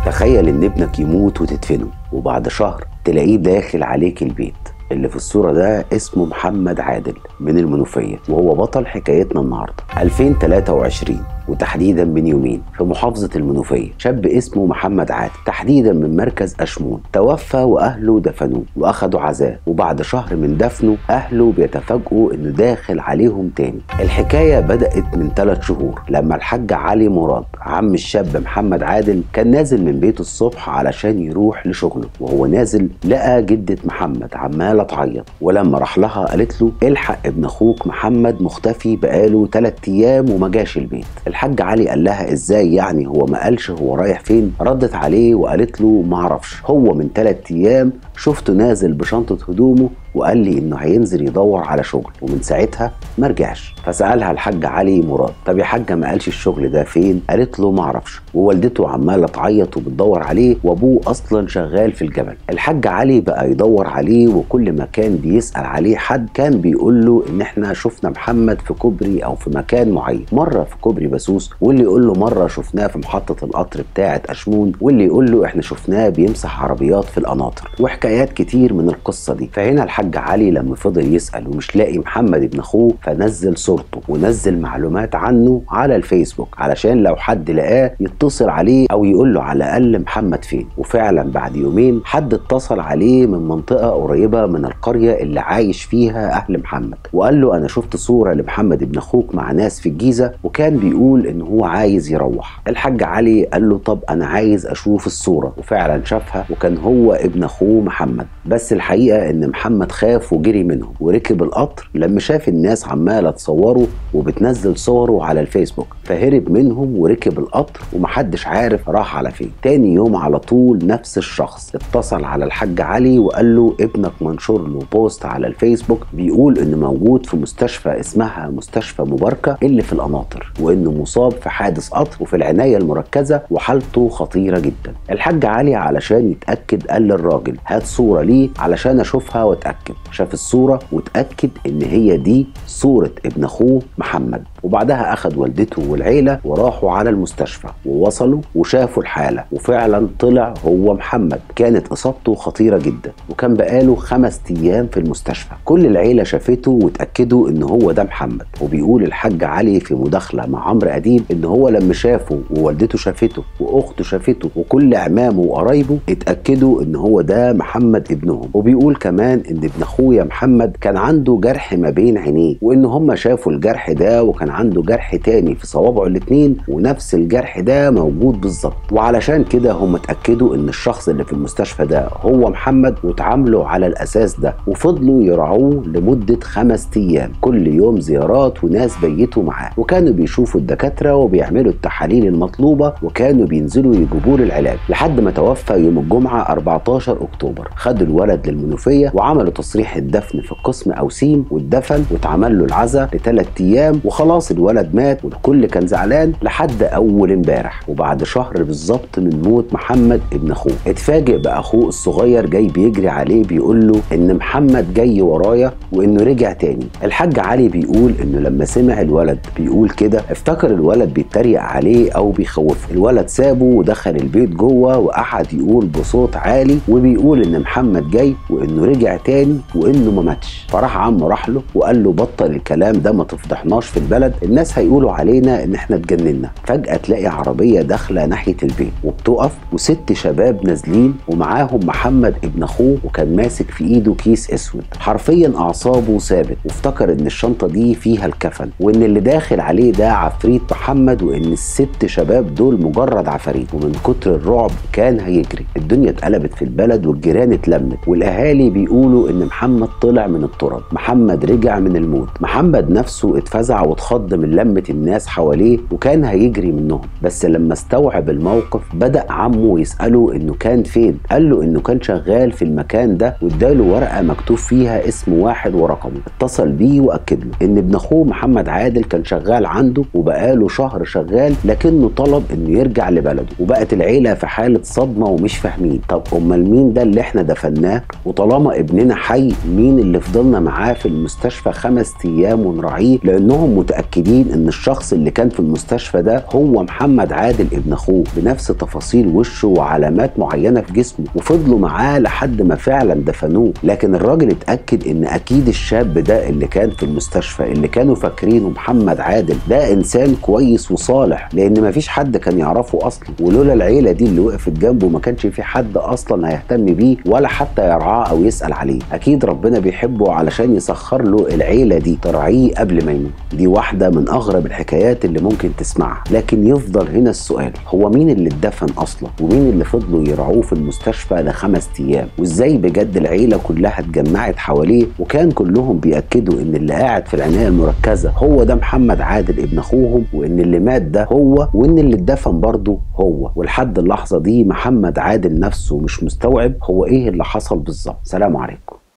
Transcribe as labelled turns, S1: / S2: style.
S1: تخيل ان ابنك يموت وتدفنه وبعد شهر تلاقيه داخل عليك البيت اللي في الصورة ده اسمه محمد عادل من المنوفية وهو بطل حكايتنا النهاردة 2023 وتحديدا من يومين في محافظة المنوفية شاب اسمه محمد عادل تحديدا من مركز أشمون توفى وأهله دفنوه وأخدوا عزاء وبعد شهر من دفنه أهله بيتفاجئوا إنه داخل عليهم تاني الحكاية بدأت من ثلاث شهور لما الحاج علي مراد عم الشاب محمد عادل كان نازل من بيته الصبح علشان يروح لشغله وهو نازل لقى جدة محمد عمالة تعيط ولما راح لها قالت له الحق ابن أخوك محمد مختفي بقاله ثلاث أيام وما جاش البيت الحاج علي قال لها ازاي يعني هو ما قالش هو رايح فين ردت عليه وقالت له ما اعرفش هو من ثلاث ايام شفته نازل بشنطه هدومه وقال لي انه هينزل يدور على شغل ومن ساعتها ما رجعش فسالها الحاج علي مراد طب يا حاجه ما قالش الشغل ده فين قالت له ما اعرفش ووالدته عماله تعيط وبتدور عليه وابوه اصلا شغال في الجبل الحاج علي بقى يدور عليه وكل ما كان بيسال عليه حد كان بيقول له ان احنا شفنا محمد في كوبري او في مكان معين مره في كوبري بسوس واللي يقول له مره شفناه في محطه القطر بتاعه اشمون واللي يقول له احنا شفناه بيمسح عربيات في القناطر وحكايات كتير من القصه دي فهنا الحاج الحاج علي لما فضل يسأل ومش لاقي محمد ابن أخوه فنزل صورته ونزل معلومات عنه على الفيسبوك علشان لو حد لقاه يتصل عليه أو يقول له على الأقل محمد فين وفعلا بعد يومين حد اتصل عليه من منطقة قريبة من القرية اللي عايش فيها أهل محمد وقال له أنا شفت صورة لمحمد ابن أخوك مع ناس في الجيزة وكان بيقول إن هو عايز يروح الحاج علي قال له طب أنا عايز أشوف الصورة وفعلا شافها وكان هو ابن أخوه محمد بس الحقيقة إن محمد خاف وجري منهم وركب القطر لما شاف الناس عماله تصوره وبتنزل صوره على الفيسبوك فهرب منهم وركب القطر ومحدش عارف راح على فين تاني يوم على طول نفس الشخص اتصل على الحاج علي وقال له ابنك منشور له بوست على الفيسبوك بيقول انه موجود في مستشفى اسمها مستشفى مباركه اللي في القناطر وانه مصاب في حادث قطر وفي العنايه المركزه وحالته خطيره جدا الحاج علي علشان يتاكد قال للراجل هات صوره ليه علشان اشوفها واتاكد شاف الصورة وتأكد إن هي دي صورة ابن أخوه محمد وبعدها أخد والدته والعيلة وراحوا على المستشفى ووصلوا وشافوا الحالة وفعلا طلع هو محمد كانت إصابته خطيرة جدا وكان بقاله خمس أيام في المستشفى كل العيلة شافته وتأكدوا إن هو ده محمد وبيقول الحاج علي في مداخلة مع عمرو أديب إن هو لما شافه ووالدته شافته وأخته شافته وكل أعمامه وقرايبه اتأكدوا إن هو ده محمد ابنهم وبيقول كمان إن ابن أخويا محمد كان عنده جرح ما بين عينيه وإن هم شافوا الجرح ده وكان عنده جرح تاني في صوابعه الاتنين ونفس الجرح ده موجود بالظبط وعلشان كده هم اتأكدوا ان الشخص اللي في المستشفى ده هو محمد واتعاملوا على الاساس ده وفضلوا يرعوه لمدة خمس ايام كل يوم زيارات وناس بيتوا معاه وكانوا بيشوفوا الدكاترة وبيعملوا التحاليل المطلوبة وكانوا بينزلوا يجيبوا له العلاج لحد ما توفى يوم الجمعة 14 اكتوبر خدوا الولد للمنوفية وعملوا تصريح الدفن في قسم اوسيم واتدفن واتعمل له العزاء لثلاث ايام وخلاص الولد مات والكل كان زعلان لحد اول امبارح وبعد شهر بالظبط من موت محمد ابن اخوه اتفاجئ باخوه الصغير جاي بيجري عليه بيقول له ان محمد جاي ورايا وانه رجع تاني الحاج علي بيقول انه لما سمع الولد بيقول كده افتكر الولد بيتريق عليه او بيخوفه الولد سابه ودخل البيت جوه وقعد يقول بصوت عالي وبيقول ان محمد جاي وانه رجع تاني وانه ما ماتش فراح عمه راح له وقال له بطل الكلام ده ما تفضحناش في البلد الناس هيقولوا علينا ان احنا اتجننا فجاه تلاقي عربيه داخله ناحيه البيت وبتقف وست شباب نازلين ومعاهم محمد ابن اخوه وكان ماسك في ايده كيس اسود حرفيا اعصابه ثابت وافتكر ان الشنطه دي فيها الكفن وان اللي داخل عليه ده عفريت محمد وان الست شباب دول مجرد عفاريت ومن كتر الرعب كان هيجري الدنيا اتقلبت في البلد والجيران اتلمت والاهالي بيقولوا ان محمد طلع من التراب محمد رجع من الموت محمد نفسه اتفزع واتخض من لمة الناس حواليه وكان هيجري منهم بس لما استوعب الموقف بدأ عمه يسأله انه كان فين قال له انه كان شغال في المكان ده واداله ورقة مكتوب فيها اسم واحد ورقمه اتصل بيه واكد له ان ابن اخوه محمد عادل كان شغال عنده وبقاله شهر شغال لكنه طلب انه يرجع لبلده وبقت العيلة في حالة صدمة ومش فاهمين طب امال مين ده اللي احنا دفناه وطالما ابننا حي مين اللي فضلنا معاه في المستشفى خمس ايام ونراعيه لانهم متاكدين متاكدين ان الشخص اللي كان في المستشفى ده هو محمد عادل ابن اخوه بنفس تفاصيل وشه وعلامات معينه في جسمه وفضلوا معاه لحد ما فعلا دفنوه لكن الراجل اتاكد ان اكيد الشاب ده اللي كان في المستشفى اللي كانوا فاكرينه محمد عادل ده انسان كويس وصالح لان مفيش حد كان يعرفه اصلا ولولا العيله دي اللي وقفت جنبه ما كانش في حد اصلا هيهتم بيه ولا حتى يرعاه او يسال عليه اكيد ربنا بيحبه علشان يسخر له العيله دي ترعيه قبل ما يموت دي واحده من اغرب الحكايات اللي ممكن تسمعها لكن يفضل هنا السؤال هو مين اللي اتدفن اصلا ومين اللي فضلوا يرعوه في المستشفى لخمس ايام وازاي بجد العيله كلها اتجمعت حواليه وكان كلهم بياكدوا ان اللي قاعد في العنايه المركزه هو ده محمد عادل ابن اخوهم وان اللي مات ده هو وان اللي اتدفن برضه هو ولحد اللحظه دي محمد عادل نفسه مش مستوعب هو ايه اللي حصل بالظبط سلام عليكم